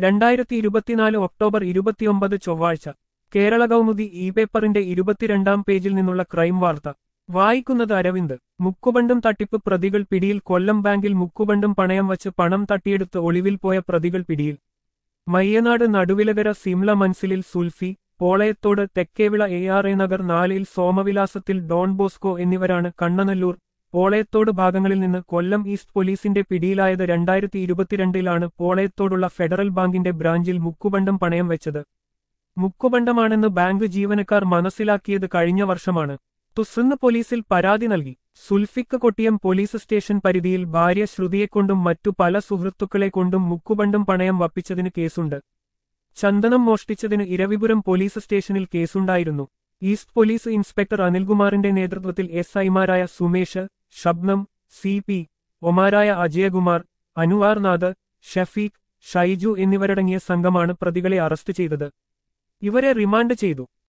രണ്ടായിരത്തി ഇരുപത്തിനാല് ഒക്ടോബർ ഇരുപത്തിയൊമ്പത് ചൊവ്വാഴ്ച കേരള കൗമുദി ഇ പേപ്പറിന്റെ ഇരുപത്തിരണ്ടാം പേജിൽ നിന്നുള്ള ക്രൈം വാർത്ത വായിക്കുന്നത് അരവിന്ദ് മുക്കുബണ്ടും തട്ടിപ്പ് പ്രതികൾ പിടിയിൽ കൊല്ലം ബാങ്കിൽ മുക്കുബണ്ടും പണയം വച്ച് പണം തട്ടിയെടുത്ത് ഒളിവിൽ പോയ പ്രതികൾ പിടിയിൽ മയ്യനാട് നടുവിലകര സിംല മൻസിലിൽ Sulfi Polayathode Thekkevila A R A Nagar നാലിൽ സോമവിലാസത്തിൽ ഡോൺ ബോസ്കോ എന്നിവരാണ് കണ്ണനല്ലൂർ പോളയത്തോട് ഭാഗങ്ങളിൽ നിന്ന് കൊല്ലം ഈസ്റ്റ് പോലീസിന്റെ പിടിയിലായത് രണ്ടായിരത്തി ഇരുപത്തിരണ്ടിലാണ് പോളയത്തോടുള്ള ഫെഡറൽ ബാങ്കിന്റെ ബ്രാഞ്ചിൽ മുക്കുബണ്ടം പണയം വെച്ചത് മുക്കുബണ്ടമാണെന്ന് ബാങ്ക് ജീവനക്കാർ മനസ്സിലാക്കിയത് കഴിഞ്ഞ വർഷമാണ് തുസ്സന്ന് പോലീസിൽ പരാതി നൽകി സുൽഫിക്ക് കൊട്ടിയം പോലീസ് സ്റ്റേഷൻ പരിധിയിൽ ഭാര്യ ശ്രുതിയെക്കൊണ്ടും മറ്റു പല സുഹൃത്തുക്കളെ കൊണ്ടും മുക്കുബണ്ടും പണയം വപ്പിച്ചതിന് കേസുണ്ട് ചന്ദനം മോഷ്ടിച്ചതിന് ഇരവിപുരം പോലീസ് സ്റ്റേഷനിൽ കേസുണ്ടായിരുന്നു ഈസ്റ്റ് പോലീസ് ഇൻസ്പെക്ടർ അനിൽകുമാറിന്റെ നേതൃത്വത്തിൽ എസ് ഐമാരായ സുമേഷ് ഷബ്നം സി പി ഒമാരായ അജയകുമാർ അനുവാർ നാഥ് ഷഫീഖ് ഷൈജു എന്നിവരടങ്ങിയ സംഘമാണ് പ്രതികളെ അറസ്റ്റ് ചെയ്തത് ഇവരെ റിമാൻഡ് ചെയ്തു